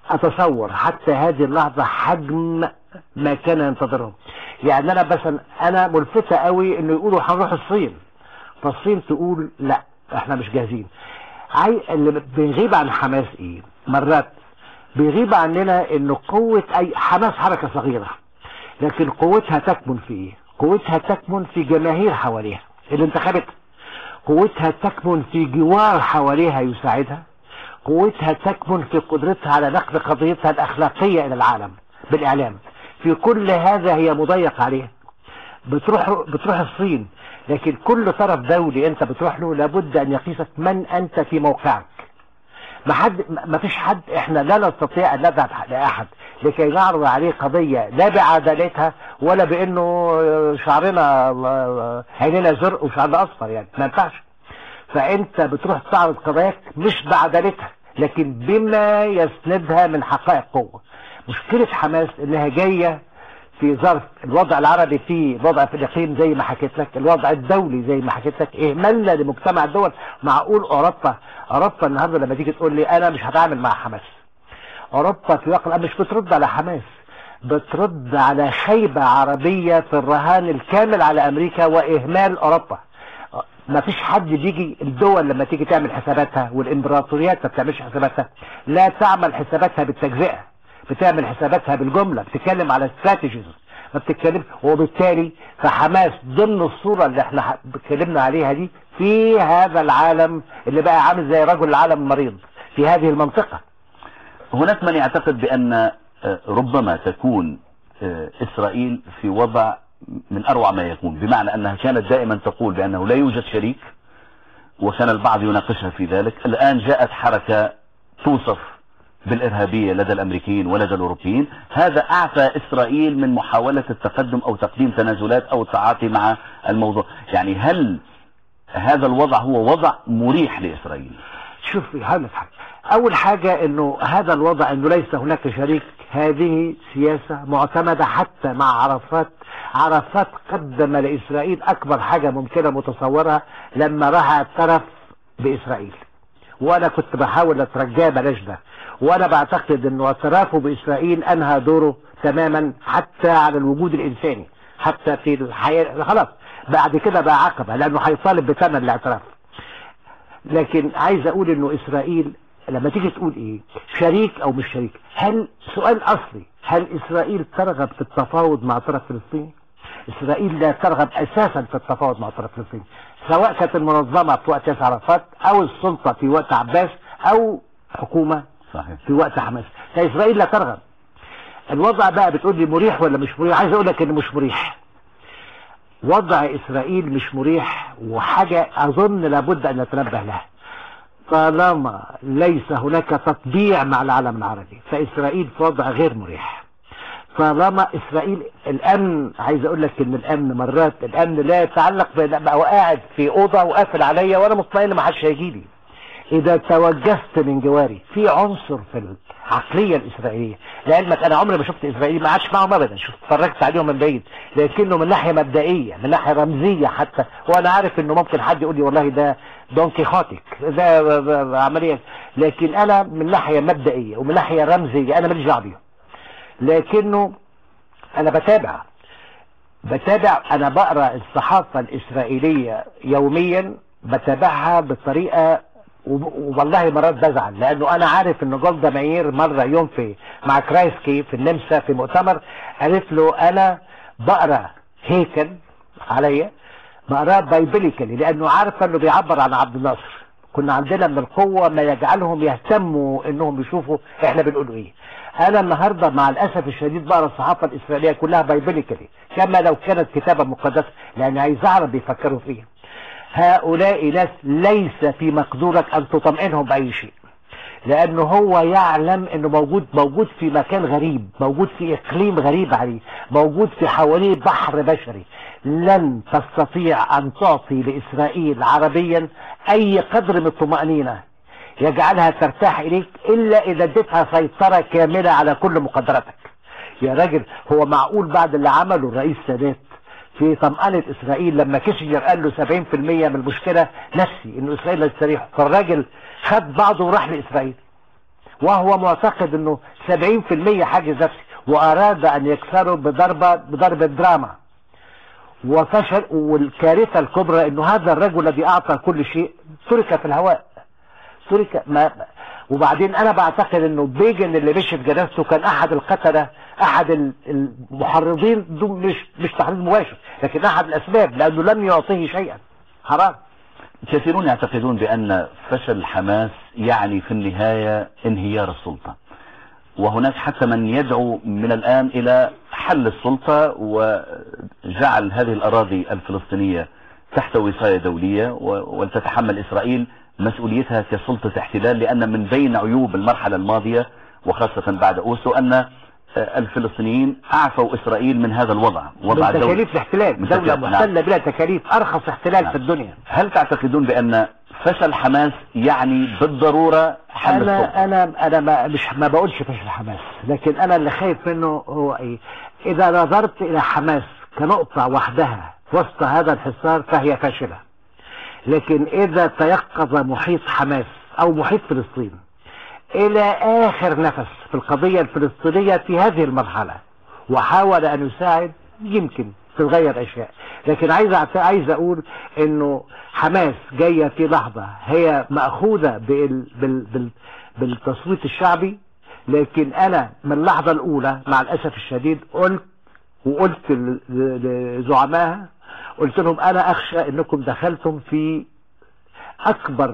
اتصور حتى هذه اللحظة حجم ما كان ينتظرهم يعني انا مثلا انا ملفتة قوي انه يقولوا هنروح الصين فالصين تقول لا احنا مش جاهزين عاي... اللي بيغيب عن حماس ايه مرات بيغيب عننا انه قوة اي حماس حركة صغيرة لكن قوتها تكمن في ايه قوتها تكمن في جماهير حواليها اللي انتخبتها قوتها تكمن في جوار حواليها يساعدها قوتها تكمن في قدرتها على نقل قضيتها الأخلاقية إلى العالم بالإعلام في كل هذا هي مضيق عليها بتروح بتروح الصين لكن كل طرف دولي انت بتروح له لابد ان يقيسك من انت في موقعك ما حد ما فيش حد احنا لا نستطيع ان نذهب لاحد لكي نعرض عليه قضية لا بعدالتها ولا بانه شعرنا عيننا زرق وشعرنا اصفر يعني ما ينفعش فانت بتروح تعرض قضاياك مش بعدالتها لكن بما يسندها من حقائق قوة مشكلة حماس انها جاية في ظرف الوضع العربي فيه الوضع في الاقليم زي ما حكيت لك الوضع الدولي زي ما حكيت لك اهملنا لمجتمع الدول معقول اوروبا اوروبا النهارده لما تيجي تقول لي انا مش هتعامل مع حماس اوروبا في واقع مش بترد على حماس بترد على خيبة عربية في الرهان الكامل على امريكا واهمال اوروبا ما فيش حد بيجي الدول لما تيجي تعمل حساباتها والامبراطوريات ما بتعملش حساباتها لا تعمل حساباتها بالتجزئة بتعمل حساباتها بالجملة بتتكلم على استراتيجيز ما بتتكلم وبالتالي فحماس ضمن الصورة اللي احنا اتكلمنا عليها دي في هذا العالم اللي بقى عامل زي رجل العالم المريض في هذه المنطقة هناك من يعتقد بأن ربما تكون إسرائيل في وضع من أروع ما يكون بمعنى أنها كانت دائما تقول بأنه لا يوجد شريك وكان البعض يناقشها في ذلك الآن جاءت حركة توصف بالإرهابية لدى الأمريكيين ولدى الأوروبيين هذا أعفى إسرائيل من محاولة التقدم أو تقديم تنازلات أو التعاطي مع الموضوع يعني هل هذا الوضع هو وضع مريح لإسرائيل شوف هقول حاجة أول حاجة أنه هذا الوضع أنه ليس هناك شريك هذه سياسة معتمدة حتى مع عرفات عرفات قدم لإسرائيل أكبر حاجة ممكنة متصورة لما راح اعترف بإسرائيل وأنا كنت بحاول أترجاه بلاش ده وانا بعتقد انه اعترافه باسرائيل انهى دوره تماما حتى على الوجود الانساني حتى في الحياة خلاص بعد كده بقى عقبة لانه هيطالب بثمن الاعتراف لكن عايز اقول انه اسرائيل لما تيجي تقول ايه شريك او مش شريك هل سؤال اصلي هل اسرائيل ترغب في التفاوض مع طرف فلسطين اسرائيل لا ترغب اساسا في التفاوض مع طرف فلسطين سواء كانت المنظمة في وقت ياسر عرفات او السلطة في وقت عباس او حكومة صحيح في وقت حماس فإسرائيل لا ترغب الوضع بقى بتقول لي مريح ولا مش مريح عايز اقول لك انه مش مريح وضع اسرائيل مش مريح وحاجة اظن لابد ان نتنبه لها طالما ليس هناك تطبيع مع العالم العربي فاسرائيل في وضع غير مريح طالما اسرائيل الامن عايز اقول لك ان الامن مرات الامن لا يتعلق بقى قاعد في اوضه وقافل عليا وانا مطمئن ما حدش هيجي لي اذا توجست من جواري في عنصر في العقلية الاسرائيلية لعلمك انا عمري ما شفت اسرائيلي ما عادش معهم ابدا شفت اتفرجت عليهم من بعيد لكنه من ناحية مبدئية من ناحية رمزية حتى وانا عارف انه ممكن حد يقول لي والله ده دون كيخوتيك ده عملية لكن انا من ناحية مبدئية ومن ناحية رمزية انا ماليش دعوه بيهم لكنه انا بتابع بتابع انا بقرا الصحافة الاسرائيلية يوميا بتابعها بطريقة والله مرات بزعل لانه انا عارف ان جولدا ماير مرة يوم في مع كرايسكي في النمسا في مؤتمر قالت له انا بقرا هيكل عليا بقراه بايبليكالي لانه عارفه انه بيعبر عن عبد الناصر كنا عندنا من القوة ما يجعلهم يهتموا انهم يشوفوا احنا بنقول ايه انا النهاردة مع الاسف الشديد بقرا الصحافة الاسرائيلية كلها بايبليكالي كما لو كانت كتابة مقدسة لان عايز اعرف بيفكروا فيه هؤلاء ناس ليس في مقدورك ان تطمئنهم باي شيء لانه هو يعلم انه موجود موجود في مكان غريب موجود في اقليم غريب عليه موجود في حواليه بحر بشري لن تستطيع ان تعطي لاسرائيل عربيا اي قدر من الطمأنينة يجعلها ترتاح اليك الا اذا اديتها سيطرة كاملة على كل مقدراتك يا راجل هو معقول بعد اللي عمله الرئيس سادات في طمأنة إسرائيل لما كيسنجر قال له 70% من المشكلة نفسي إنه إسرائيل لا تستريح فالراجل خد بعضه وراح لإسرائيل وهو معتقد إنه 70% حاجز نفسي وأراد أن يكسره بضربة بضربة دراما وفشل والكارثة الكبرى إنه هذا الرجل الذي أعطى كل شيء ترك في الهواء ترك ما وبعدين انا بعتقد انه بيجن اللي مشي في جنازته كان احد القتلة احد المحرضين دول مش مش تحريض مباشر لكن احد الاسباب لانه لم يعطيه شيئا حرام كثيرون يعتقدون بان فشل حماس يعني في النهاية انهيار السلطة وهناك حتى من يدعو من الان الى حل السلطة وجعل هذه الاراضي الفلسطينية تحت وصاية دولية ولتتحمل اسرائيل مسؤوليتها كسلطة احتلال لأن من بين عيوب المرحلة الماضية وخاصة بعد أوسو أن الفلسطينيين أعفوا إسرائيل من هذا الوضع وضع من تكاليف الاحتلال دولة محتلة بلا تكاليف أرخص احتلال نعم. في الدنيا هل تعتقدون بأن فشل حماس يعني بالضرورة حل أنا السلطة أنا أنا ما مش ما بقولش فشل حماس لكن أنا اللي خايف منه هو إيه إذا نظرت إلى حماس كنقطة وحدها وسط هذا الحصار فهي فاشلة لكن اذا تيقظ محيط حماس او محيط فلسطين الى اخر نفس في القضية الفلسطينية في هذه المرحلة وحاول ان يساعد يمكن تتغير اشياء لكن عايز عايز اقول انه حماس جاية في لحظة هي مأخوذة بال بال بال بالتصويت الشعبي لكن انا من اللحظة الاولى مع الاسف الشديد قلت وقلت لزعمائها قلت لهم انا اخشى انكم دخلتم في اكبر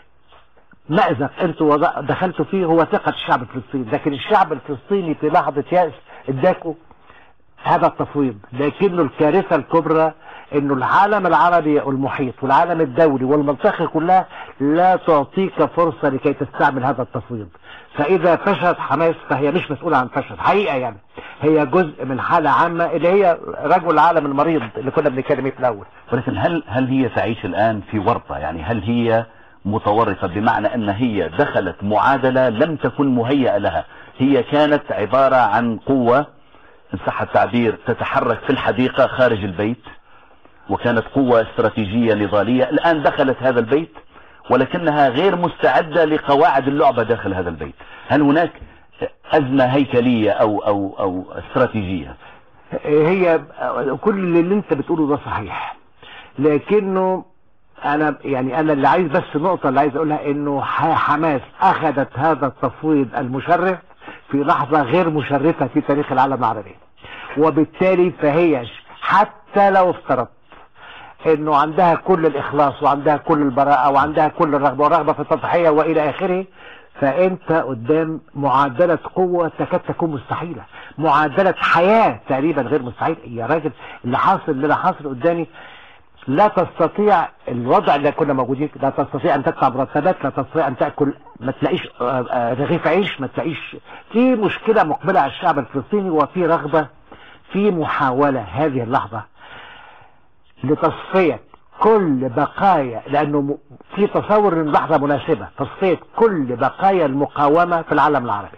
مأزق انتوا دخلتوا فيه هو ثقة الشعب الفلسطيني لكن الشعب الفلسطيني في لحظة يأس اداكوا هذا التفويض لكنه الكارثة الكبرى انه العالم العربي والمحيط والعالم الدولي والمنطقة كلها لا تعطيك فرصة لكي تستعمل هذا التفويض فاذا فشلت حماس فهي مش مسؤولة عن فشل حقيقة يعني هي جزء من حالة عامة اللي هي رجل العالم المريض اللي كنا بنتكلم فيه في الاول ولكن هل هل هي تعيش الان في ورطة يعني هل هي متورطة بمعنى ان هي دخلت معادلة لم تكن مهيئة لها هي كانت عبارة عن قوة ان صح التعبير تتحرك في الحديقة خارج البيت وكانت قوة استراتيجية نضالية الآن دخلت هذا البيت ولكنها غير مستعدة لقواعد اللعبة داخل هذا البيت هل هناك أزمة هيكلية أو, أو, أو استراتيجية هي كل اللي انت بتقوله ده صحيح لكنه انا يعني انا اللي عايز بس نقطة اللي عايز اقولها انه حماس اخذت هذا التفويض المشرف في لحظة غير مشرفة في تاريخ العالم العربي وبالتالي فهي حتى لو افترضت انه عندها كل الاخلاص وعندها كل البراءة وعندها كل الرغبة والرغبة في التضحية والى اخره فانت قدام معادلة قوة تكاد تكون مستحيلة معادلة حياة تقريبا غير مستحيل يا راجل اللي حاصل اللي حاصل قدامي لا تستطيع الوضع اللي كنا موجودين لا تستطيع ان تدفع مرتبات لا تستطيع ان تأكل ما تلاقيش رغيف عيش ما تلاقيش في مشكلة مقبلة على الشعب الفلسطيني وفي رغبة في محاولة هذه اللحظة لتصفية كل بقايا لانه في تصور ان لحظة مناسبة تصفية كل بقايا المقاومة في العالم العربي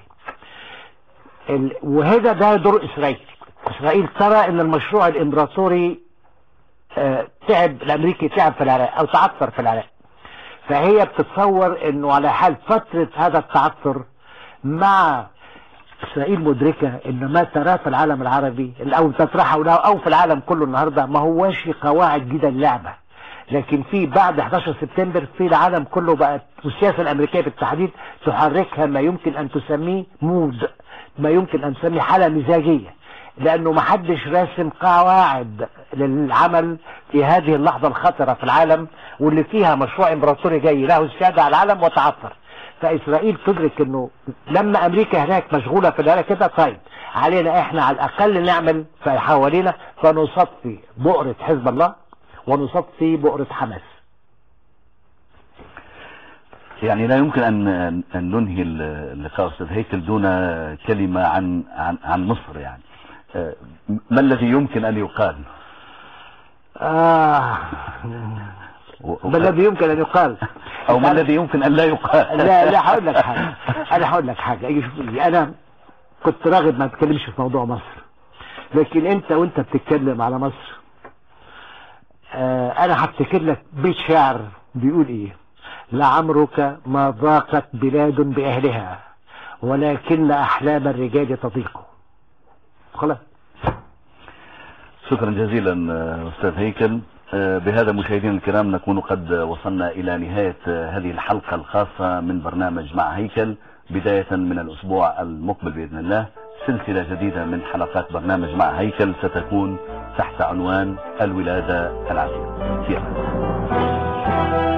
وهذا ده دور اسرائيل اسرائيل ترى ان المشروع الامبراطوري تعب الامريكي تعب في العراق او تعثر في العراق فهي بتتصور انه على حال فترة هذا التعثر مع اسرائيل مدركة ان ما تراه في العالم العربي او تطرحه له او في العالم كله النهاردة ما هواش قواعد جديدة اللعبة لكن في بعد 11 سبتمبر في العالم كله بقت والسياسة الامريكية بالتحديد تحركها ما يمكن ان تسميه مود ما يمكن ان تسميه حالة مزاجية لانه ما حدش راسم قواعد للعمل في هذه اللحظة الخطرة في العالم واللي فيها مشروع امبراطوري جاي له السيادة على العالم وتعثر فاسرائيل تدرك انه لما امريكا هناك مشغولة في العراق كده طيب علينا احنا على الاقل نعمل في حوالينا فنصفي بؤرة حزب الله ونصفي بؤرة حماس يعني لا يمكن ان ان ننهي اللقاء استاذ هيكل دون كلمة عن عن عن مصر يعني ما الذي يمكن ان يقال آه ما الذي يمكن ان يقال او ما الذي يمكن ان لا يقال لا لا هقول لك حاجه انا هقول لك حاجه شوف انا كنت راغب ما تتكلمش في موضوع مصر لكن انت وانت بتتكلم على مصر آه انا هفتكر لك بيت شعر بيقول ايه لعمرك ما ضاقت بلاد باهلها ولكن احلام الرجال تضيق خلاص شكرا جزيلا آه، أستاذ هيكل آه، بهذا مشاهدينا الكرام نكون قد وصلنا إلى نهاية آه، هذه الحلقة الخاصة من برنامج مع هيكل بداية من الأسبوع المقبل بإذن الله سلسلة جديدة من حلقات برنامج مع هيكل ستكون تحت عنوان الولادة العافية في أمان الله.